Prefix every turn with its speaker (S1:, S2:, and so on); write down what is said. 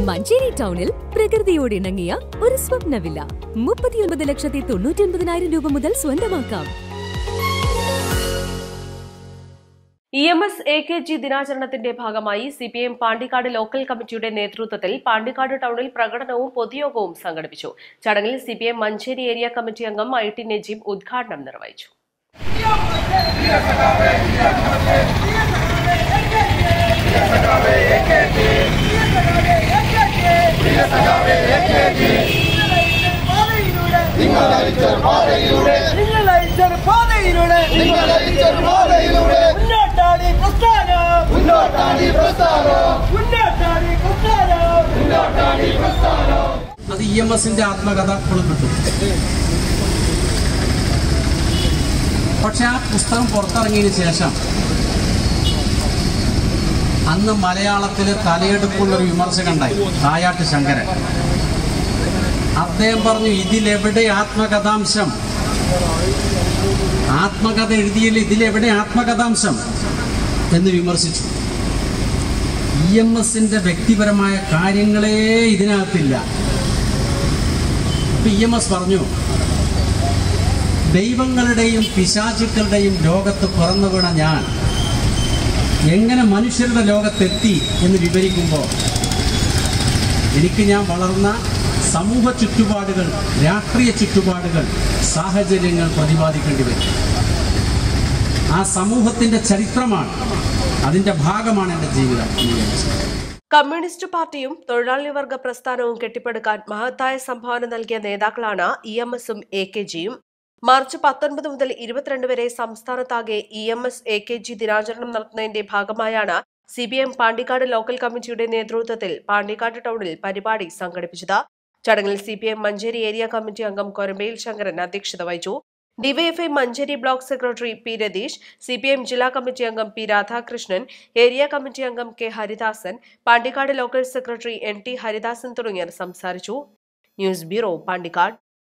S1: മഞ്ചേരി ടൗണിൽ പ്രകൃതിയോട് ഇണങ്ങിയ ഒരു സ്വപ്ന വില്ല മുപ്പത്തിയൊൻപത് ലക്ഷത്തി തൊണ്ണൂറ്റി ഒൻപതിനായിരം രൂപ മുതൽ സ്വന്തമാക്കാം
S2: E M S A K G ദിനാചരണത്തിന്റെ ഭാഗമായി C P M Pandikkad local കമ്മിറ്റിയുടെ നേതൃത്വത്തിൽ പാണ്ടിക്കാട് ടൗണിൽ പ്രകടനവും പൊതുയോഗവും സംഘടിപ്പിച്ചു ചടങ്ങിൽ C P M Manjeri area committee അംഗം ഐ ടി നജീബ് ഉദ്ഘാടനം നിർവഹിച്ചു
S3: നിങ്ങളയച്ചൊരു പാതയിലൂടെ മുന്നോട്ടാടി പ്രസ്ഥാനം മുന്നോട്ടാടി പ്രസ്ഥാനം
S4: അത് ഇ എം എസിന്റെ ആത്മകഥ കൊടുത്തിട്ടു പക്ഷെ ആ പുസ്തകം പുറത്തിറങ്ങിയതിന് ശേഷം അന്ന് മലയാളത്തിൽ തലയെടുപ്പുള്ളൊരു വിമർശകം ഉണ്ടായി തായാട്ട് ശങ്കരൻ അദ്ദേഹം പറഞ്ഞു ഇതിലെവിടെ ആത്മകഥാംശം ആത്മകഥ എഴുതിയില്ല ഇതിലെവിടെ ആത്മകഥാംശം എന്ന് വിമർശിച്ചു ഇ എം എസിന്റെ വ്യക്തിപരമായ കാര്യങ്ങളേ ഇതിനകത്തില്ല ഇപ്പൊ ഇ എം എസ് പറഞ്ഞു ദൈവങ്ങളുടെയും പിശാചുക്കളുടെയും ലോകത്ത് പിറന്നു വീണ ഞാൻ എങ്ങനെ മനുഷ്യരുടെ ലോകത്തെത്തി എന്ന് വിവരിക്കുമ്പോൾ എനിക്ക് ഞാൻ വളർന്ന സമൂഹ ചുറ്റുപാടുകൾ രാഷ്ട്രീയ ചുറ്റുപാടുകൾ സാഹചര്യങ്ങൾ പ്രതിപാദിക്കേണ്ടി വരും ആ സമൂഹത്തിന്റെ ചരിത്രമാണ് അതിന്റെ ഭാഗമാണ് എൻ്റെ ജീവിതം എന്ന് വിചാരിച്ചു
S2: കമ്മ്യൂണിസ്റ്റ് പാർട്ടിയും തൊഴിലാളി വർഗ പ്രസ്ഥാനവും കെട്ടിപ്പടുക്കാൻ മഹത്തായ സംഭാവന നൽകിയ നേതാക്കളാണ് ഇ എം എസും എ കെ ജിയും മാർച്ച് പത്തൊൻപത് മുതൽ ഇരുപത്തിരണ്ട് വരെ സംസ്ഥാനത്താകെ E M S A K G ദിനാചരണം നടത്തുന്നതിന്റെ ഭാഗമായാണ് C B M Pandikkad local കമ്മിറ്റിയുടെ നേതൃത്വത്തിൽ പാണ്ടിക്കാട് ടൗണിൽ പരിപാടി സംഘടിപ്പിച്ചത് ചടങ്ങിൽ C P M Manjeri area committee അംഗം കൊരമ്പയിൽ ശങ്കരൻ അധ്യക്ഷത വഹിച്ചു DYFI Manjeri block secretary P Ratheesh C P M ജില്ലാ കമ്മിറ്റി അംഗം പി രാധാകൃഷ്ണൻ ഏരിയ കമ്മിറ്റി അംഗം K Haridasan Pandikkad local secretary N T Haridasan തുടങ്ങിയവർ സംസാരിച്ചു ന്യൂസ് ബ്യൂറോ പാണ്ടിക്കാട്